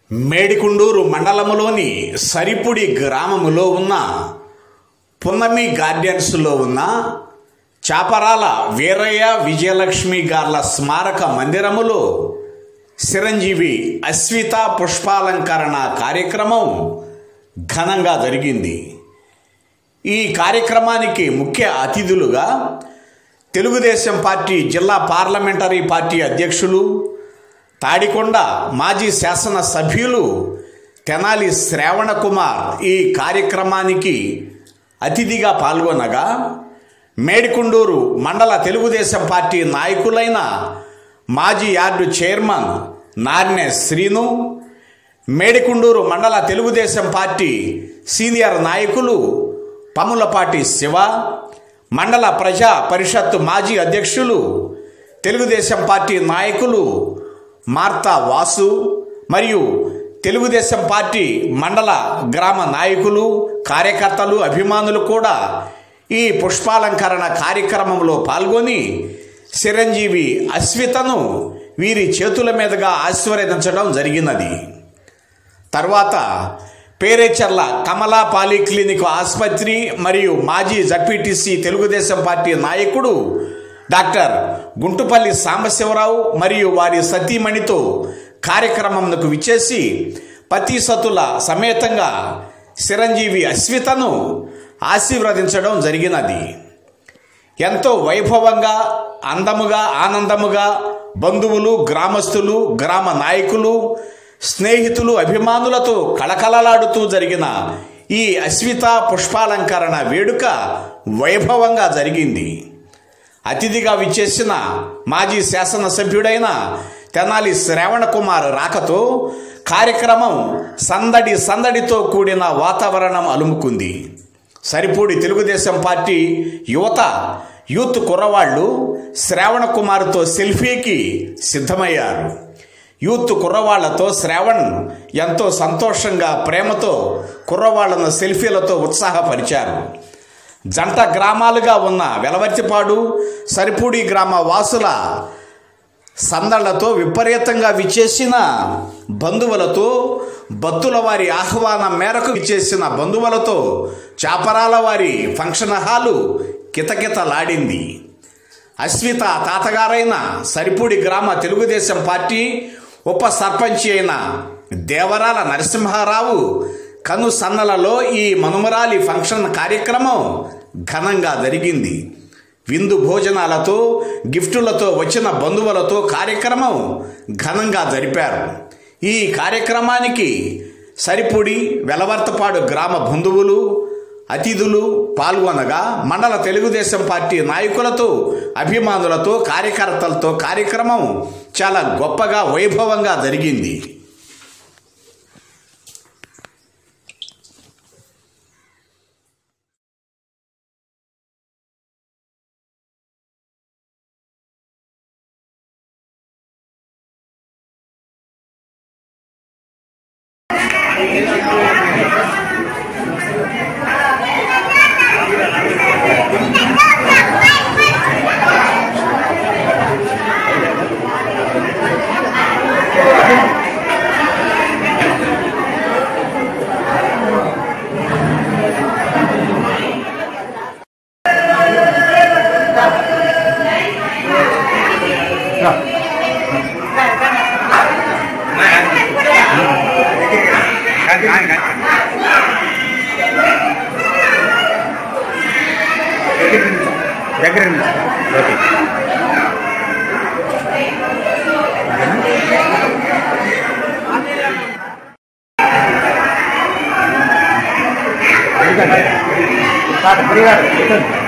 మేడికుండూరు మండలములోని సరిపుడి గ్రామములో ఉన్న పున్నమి గార్డెన్స్లో ఉన్న చాపరాల వీరయ్య విజయలక్ష్మి గార్ల స్మారక మందిరములో చిరంజీవి అశ్విత పుష్పాలంకరణ కార్యక్రమం ఘనంగా జరిగింది ఈ కార్యక్రమానికి ముఖ్య అతిథులుగా తెలుగుదేశం పార్టీ జిల్లా పార్లమెంటరీ పార్టీ అధ్యక్షులు తాడికొండ మాజీ శాసన సభ్యులు తెనాలి శ్రావణ కుమార్ ఈ కార్యక్రమానికి అతిథిగా పాల్గొనగా మేడికుండూరు మండల తెలుగుదేశం పార్టీ నాయకులైన మాజీ యార్డు చైర్మన్ నార్నె శ్రీను మేడికుండూరు మండల తెలుగుదేశం పార్టీ సీనియర్ నాయకులు పములపాటి శివ మండల ప్రజా పరిషత్తు మాజీ అధ్యక్షులు తెలుగుదేశం పార్టీ నాయకులు మార్తా వాసు మరియు తెలుగుదేశం పార్టీ మండల గ్రామ నాయకులు కార్యకర్తలు అభిమానులు కూడా ఈ పుష్పాలంకరణ కార్యక్రమంలో పాల్గొని చిరంజీవి అశ్వితను వీరి చేతుల మీదుగా ఆశీర్వదించడం జరిగినది తర్వాత పేరేచర్ల కమలా పాలిక్లినిక్ ఆసుపత్రి మరియు మాజీ జడ్పీటీసీ తెలుగుదేశం పార్టీ నాయకుడు డాక్టర్ గుంటుపల్లి సాంబశివరావు మరియు వారి సతీమణితో కార్యక్రమంకు విచ్చేసి పతిసతుల సమేతంగా చిరంజీవి అశ్వితను ఆశీర్వదించడం జరిగినది ఎంతో వైభవంగా అందముగా ఆనందముగా బంధువులు గ్రామస్తులు గ్రామ నాయకులు స్నేహితులు అభిమానులతో కళకళలాడుతూ జరిగిన ఈ అశ్విత పుష్పాలంకరణ వేడుక వైభవంగా జరిగింది అతిథిగా విచ్చేసిన మాజీ శాసనసభ్యుడైన తెనాలి శ్రావణ కుమార్ రాకతో కార్యక్రమం సందడి సందడితో కూడిన వాతావరణం అలుముకుంది సరిపూడి తెలుగుదేశం పార్టీ యువత యూత్ కుర్రవాళ్ళు శ్రావణ కుమార్తో సెల్ఫీకి సిద్ధమయ్యారు యూత్ కుర్రవాళ్లతో శ్రావణ్ ఎంతో సంతోషంగా ప్రేమతో కుర్రవాళ్లను సెల్ఫీలతో ఉత్సాహపరిచారు జంట గ్రామాలుగా ఉన్న వెలవర్తిపాడు సరిపూడి గ్రామ వాసుల సందళ్లతో విపరీతంగా విచ్చేసిన బంధువులతో భక్తుల వారి ఆహ్వానం మేరకు విచ్చేసిన బంధువులతో చాపరాల వారి ఫంక్షన్ హాలు కితకితలాడింది అశ్విత తాతగారైన సరిపూడి గ్రామ తెలుగుదేశం పార్టీ ఉప సర్పంచి అయిన దేవరాల నరసింహారావు కను సన్నలలో ఈ మనుమరాలి ఫంక్షన్ కార్యక్రమం ఘనంగా జరిగింది విందు భోజనాలతో గిఫ్టులతో వచ్చిన బంధువులతో కార్యక్రమం ఘనంగా జరిపారు ఈ కార్యక్రమానికి సరిపూడి వెలవర్తపాడు గ్రామ బంధువులు అతిథులు పాల్గొనగా మండల తెలుగుదేశం పార్టీ నాయకులతో అభిమానులతో కార్యకర్తలతో కార్యక్రమం చాలా గొప్పగా వైభవంగా జరిగింది కానీ కానీ కానీ దగ్గర ఉంది. ఓకే పాట ఫ్రీగా